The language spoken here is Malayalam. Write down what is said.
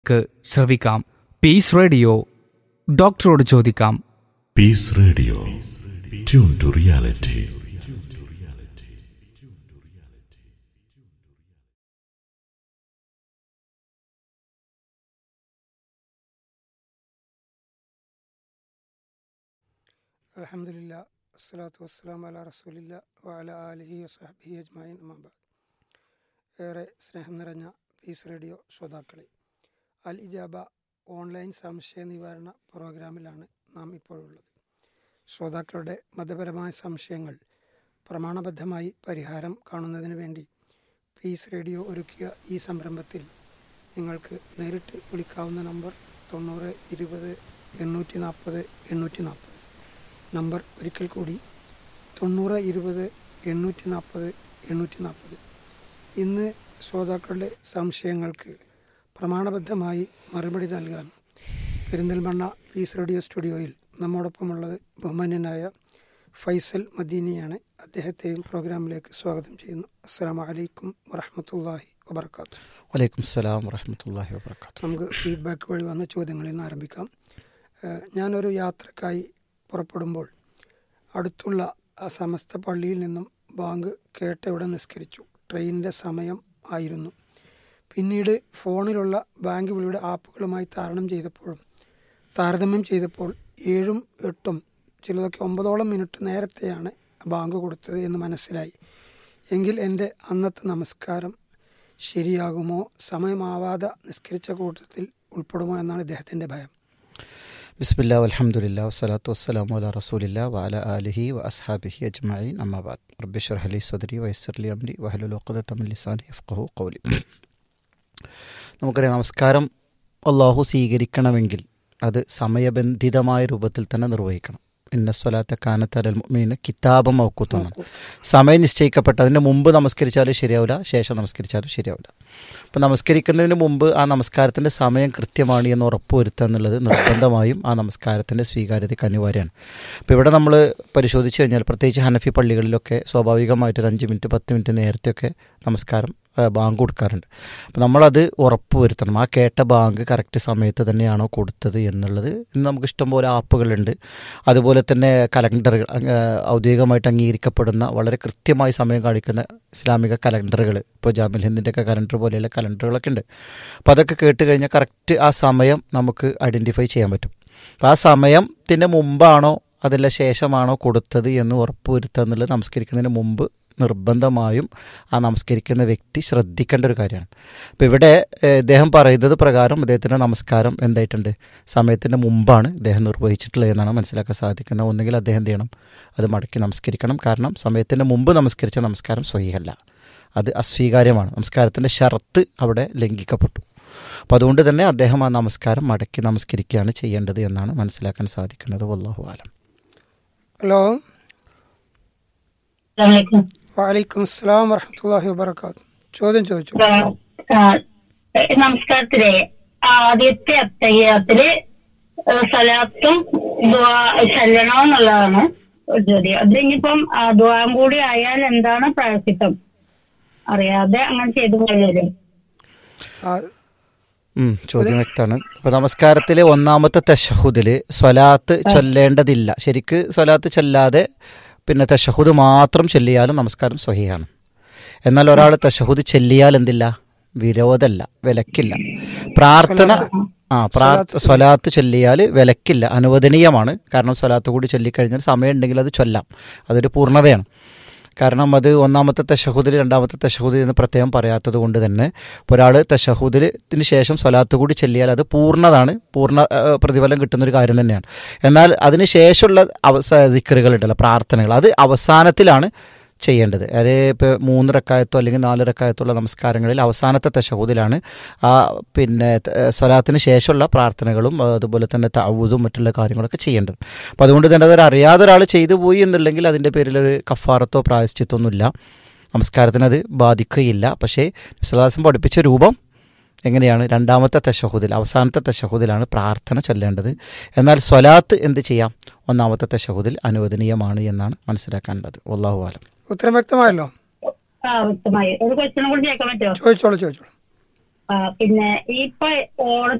ക്ക് ശ്രവിക്കാം പീസ് റേഡിയോ ഡോക്ടറോട് ചോദിക്കാം peace radio tune to reality അലഹമില്ല വസ്സലാത്തു വസ്സലാം അല റസൂലില്ല വഅല ആലിഹി വസഹബിഹി അജ്മായിൻ അമ്മാബാദ് ഏറെ സ്നേഹം നിറഞ്ഞ പീസ് റേഡിയോ ശ്രോതാക്കളെ അൽ ഇജാബ ഓൺലൈൻ സംശയ നിവാരണ പ്രോഗ്രാമിലാണ് നാം ഇപ്പോഴുള്ളത് ശ്രോതാക്കളുടെ മതപരമായ സംശയങ്ങൾ പ്രമാണബദ്ധമായി പരിഹാരം കാണുന്നതിന് വേണ്ടി പീസ് റേഡിയോ ഒരുക്കിയ ഈ സംരംഭത്തിൽ നിങ്ങൾക്ക് നേരിട്ട് വിളിക്കാവുന്ന നമ്പർ തൊണ്ണൂറ് ഇരുപത് എണ്ണൂറ്റി നാൽപ്പത് എണ്ണൂറ്റി നാൽപ്പത് നമ്പർ ഒരിക്കൽ കൂടി തൊണ്ണൂറ് ഇരുപത് എണ്ണൂറ്റി നാൽപ്പത് എണ്ണൂറ്റി നാൽപ്പത് ഇന്ന് ശ്രോതാക്കളുടെ സംശയങ്ങൾക്ക് പ്രമാണബദ്ധമായി മറുപടി നൽകാൻ പെരിന്തൽമണ്ണ പീസ് റേഡിയോ സ്റ്റുഡിയോയിൽ നമ്മോടൊപ്പമുള്ളത് ബഹുമാന്യനായ ഫൈസൽ മദീനിയാണ് അദ്ദേഹത്തെയും പ്രോഗ്രാമിലേക്ക് സ്വാഗതം ചെയ്യുന്നു അസ്സാം വലൈക്കും വറഹമത്തല്ലാഹി വബർക്കാത്തു വലൈക്കും സ്സലാം വറഹമത്തല്ലാഹി വബർക്കാത്തു നമുക്ക് ഫീഡ്ബാക്ക് വഴി വന്ന ചോദ്യങ്ങളിൽ നിന്ന് ആരംഭിക്കാം ഏഹ് ഞാനൊരു യാത്രക്കായി പുറപ്പെടുമ്പോൾ അടുത്തുള്ള ആ സമസ്ത പള്ളിയിൽ നിന്നും ബാങ്ക് കേട്ടവിടെ നിസ്കരിച്ചു ട്രെയിനിൻ്റെ സമയം ആയിരുന്നു പിന്നീട് ഫോണിലുള്ള ബാങ്ക് വിളിയുടെ ആപ്പുകളുമായി താരണം ചെയ്തപ്പോഴും താരതമ്യം ചെയ്തപ്പോൾ ഏഴും എട്ടും ചിലതൊക്കെ ഒമ്പതോളം മിനിറ്റ് നേരത്തെയാണ് ബാങ്ക് കൊടുത്തത് എന്ന് മനസ്സിലായി എങ്കിൽ എൻ്റെ അന്നത്തെ നമസ്കാരം ശരിയാകുമോ സമയമാവാതെ നിസ്കരിച്ച കൂട്ടത്തിൽ ഉൾപ്പെടുമോ എന്നാണ് ഇദ്ദേഹത്തിൻ്റെ ഭയം ബിസ്മില്ലാ അലഹമുല്ല വസ്സലാത്തു വസ്സലാമു അല റസൂലില്ല വഅല ആലിഹി വ അസ്ഹാബിഹി അജ്മഈൻ അമ്മാബാദ് റബ്ബി ഷ്റഹ് ലി സദ്രി വയസ്സർലി അംരി വഹലുൽ ഉഖ്ദത മിൻ ലിസാനി യഫ്ഖഹു ഖൗലി നമുക്കറിയാം നമസ്കാരം അള്ളാഹു സ്വീകരിക്കണമെങ്കിൽ അത് സമയബന്ധിതമായ രൂപത്തിൽ തന്നെ നിർവഹിക്കണം ഇന്ന സ്വലാത്ത കാനത്തലൽ മുഅ്മിനീന കിതാബം മൗക്കൂത്തെന്നാണ് സമയം നിശ്ചയിക്കപ്പെട്ട അതിന് മുമ്പ് നമസ്കരിച്ചാലും ശരിയാവില്ല ശേഷം നമസ്കരിച്ചാലും ശരിയാവില്ല അപ്പം നമസ്കരിക്കുന്നതിന് മുമ്പ് ആ നമസ്കാരത്തിൻ്റെ സമയം കൃത്യമാണ് എന്ന് ഉറപ്പുവരുത്തുക എന്നുള്ളത് നിർബന്ധമായും ആ നമസ്കാരത്തിൻ്റെ സ്വീകാര്യതയ്ക്ക് അനിവാര്യമാണ് അപ്പോൾ ഇവിടെ നമ്മൾ പരിശോധിച്ച് കഴിഞ്ഞാൽ പ്രത്യേകിച്ച് ഹനഫി പള്ളികളിലൊക്കെ സ്വാഭാവികമായിട്ട് ഒരു അഞ്ച് മിനിറ്റ് പത്ത് മിനിറ്റ് നേരത്തെയൊക്കെ നമസ്കാരം ആ, ബാങ്ക് കൊടുക്കാറുണ്ട് അപ്പോൾ നമ്മളത് ഉറപ്പ് വരുത്തണം ആ കേട്ട ബാങ്ക് കറക്റ്റ് സമയത്ത് തന്നെയാണോ കൊടുത്തത് എന്നുള്ളത് ഇന്ന് നമുക്ക് ഇഷ്ടംപോലെ ആപ്പുകളുണ്ട് അതുപോലെ തന്നെ കലണ്ടറുകൾ അങ്ങ് ഔദ്യോഗികമായിട്ട് അംഗീകരിക്കപ്പെടുന്ന വളരെ കൃത്യമായി സമയം കാണിക്കുന്ന ഇസ്ലാമിക കലണ്ടറുകൾ ഇപ്പോൾ ജാമിൽ ഹിന്ദിൻ്റെ ഒക്കെ കലണ്ടർ പോലെയുള്ള കലണ്ടറുകളൊക്കെ ഉണ്ട് അപ്പോൾ അതൊക്കെ കേട്ട് കഴിഞ്ഞാൽ കറക്റ്റ് ആ സമയം നമുക്ക് ഐഡൻറ്റിഫൈ ചെയ്യാൻ പറ്റും അപ്പോൾ ആ സമയത്തിന് മുമ്പാണോ അതല്ല ശേഷമാണോ കൊടുത്തത് എന്ന് ഉറപ്പുവരുത്തുക എന്നുള്ളത് നമസ്കരിക്കുന്നതിന് മുമ്പ് നിർബന്ധമായും ആ നമസ്കരിക്കുന്ന വ്യക്തി ശ്രദ്ധിക്കേണ്ട ഒരു കാര്യമാണ് അപ്പോൾ ഇവിടെ ഏഹ്, ഇദ്ദേഹം പറയുന്നത് പ്രകാരം അദ്ദേഹത്തിൻ്റെ നമസ്കാരം എന്തായിട്ടുണ്ട് സമയത്തിന് മുമ്പാണ് ഇദ്ദേഹം നിർവഹിച്ചിട്ടുള്ളത് എന്നാണ് മനസ്സിലാക്കാൻ സാധിക്കുന്നത് ഒന്നുകിൽ അദ്ദേഹം എന്ത് ചെയ്യണം അത് മടക്കി നമസ്കരിക്കണം കാരണം സമയത്തിന് മുമ്പ് നമസ്കരിച്ച നമസ്കാരം സ്വീകല്ല അത് അസ്വീകാര്യമാണ് നമസ്കാരത്തിൻ്റെ ഷർത്ത് അവിടെ ലംഘിക്കപ്പെട്ടു അപ്പോൾ അതുകൊണ്ട് തന്നെ അദ്ദേഹം ആ നമസ്കാരം മടക്കി നമസ്കരിക്കുകയാണ് ചെയ്യേണ്ടത് എന്നാണ് മനസ്സിലാക്കാൻ സാധിക്കുന്നത് വല്ലാഹു ആലം ഹലോ അസ്സലാമലൈക്കും. വലൈക്കും അസ്സലാം വറഹമത്തല്ലാഹി വബർക്കാത്തു ചോദ്യം ചോദിച്ചു ആ, ഏ, നമസ്കാരത്തിലെ ആദ്യത്തെ അത്തയ്യാത്തില് സലാത്തും ദുആ ചെല്ലണോ എന്നുള്ളതാണ് ഒരു ചോദ്യം അത് ഇനിയിപ്പം ആ, ദുആം കൂടി ആയാൽ എന്താണ് പ്രായസിത്വം അറിയാതെ അങ്ങനെ ചെയ്തു പോയത് ആ, ഉം, ചോദ്യം വ്യക്തമാണ് അപ്പോൾ നമസ്കാരത്തിലെ ഒന്നാമത്തെ തെഷഹുദിൽ സ്വലാത്ത് ചൊല്ലേണ്ടതില്ല ശരിക്ക് സ്വലാത്ത് ചൊല്ലാതെ പിന്നെ തെഷഹുദ് മാത്രം ചൊല്ലിയാലും നമസ്കാരം സ്വഹിയാണ് എന്നാൽ ഒരാൾ തെഷഹുദ് ചെല്ലിയാൽ എന്തില്ല വിരോധമല്ല വിലക്കില്ല പ്രാർത്ഥന ആ പ്രാർത്ഥ സ്വലാത്ത് ചൊല്ലിയാൽ വിലക്കില്ല അനുവദനീയമാണ് കാരണം സ്വലാത്ത് കൂടി ചൊല്ലിക്കഴിഞ്ഞാൽ സമയമുണ്ടെങ്കിൽ അത് ചൊല്ലാം അതൊരു പൂർണ്ണതയാണ് കാരണം അത് ഒന്നാമത്തെ തെഷഹുദിൽ രണ്ടാമത്തെ തെഷഹുദിൽ എന്ന് പ്രത്യേകം പറയാത്തത് കൊണ്ട് തന്നെ ഒരാൾ തെഷഹുദിന് ശേഷം സ്വലാത്ത് കൂടി ചെല്ലിയാൽ അത് പൂർണ്ണതാണ് പൂർണ്ണ ആ, പ്രതിഫലം കിട്ടുന്നൊരു കാര്യം തന്നെയാണ് എന്നാൽ അതിന് ശേഷമുള്ള അവസ ദിക്കറുകളുണ്ടല്ലോ പ്രാർത്ഥനകൾ അത് അവസാനത്തിലാണ് ചെയ്യേണ്ടത് അത് ഇപ്പോൾ മൂന്ന് റക്കായത്തോ അല്ലെങ്കിൽ നാല് റക്കായത്തോ ഉള്ള നമസ്കാരങ്ങളിൽ അവസാനത്തെ തെഷഹൂദിലാണ് ആ പിന്നെ ത- സ്വലാത്തിന് ശേഷമുള്ള പ്രാർത്ഥനകളും ആ, അതുപോലെ തന്നെ തവൂതും മറ്റുള്ള കാര്യങ്ങളൊക്കെ ചെയ്യേണ്ടത് അപ്പോൾ അതുകൊണ്ട് തന്നെ അതൊരു അറിയാതെ ഒരാൾ ചെയ്തു പോയി എന്നുണ്ടെങ്കിൽ അതിൻ്റെ പേരിൽ ഒരു കഫാറത്തോ പ്രായശ്ചിത്തൊന്നുമില്ല നമസ്കാരത്തിന് അത് ബാധിക്കുകയില്ല പക്ഷേ വിശ്വാസം പഠിപ്പിച്ച രൂപം എങ്ങനെയാണ് രണ്ടാമത്തെ തെഷഹുദിൽ അവസാനത്തെ തെഷഹുദിലാണ് പ്രാർത്ഥന ചൊല്ലേണ്ടത് എന്നാൽ സ്വലാത്ത് എന്ത് ചെയ്യാം ഒന്നാമത്തെ തെഷഹുദിൽ അനുവദനീയമാണ് എന്നാണ് മനസ്സിലാക്കാനുള്ളത് വല്ലാഹു ആലം ഉത്തരം വ്യക്തമായല്ലോ ആ വ്യക്തമായി ഒരു ക്വസ്റ്റ്യനും കൂടി ചോദിക്കാൻ പറ്റുമോ ചോദിച്ചോളൂ ചോദിച്ചോളൂ ആ, പിന്നെ ഇപ്പൊ ഓണ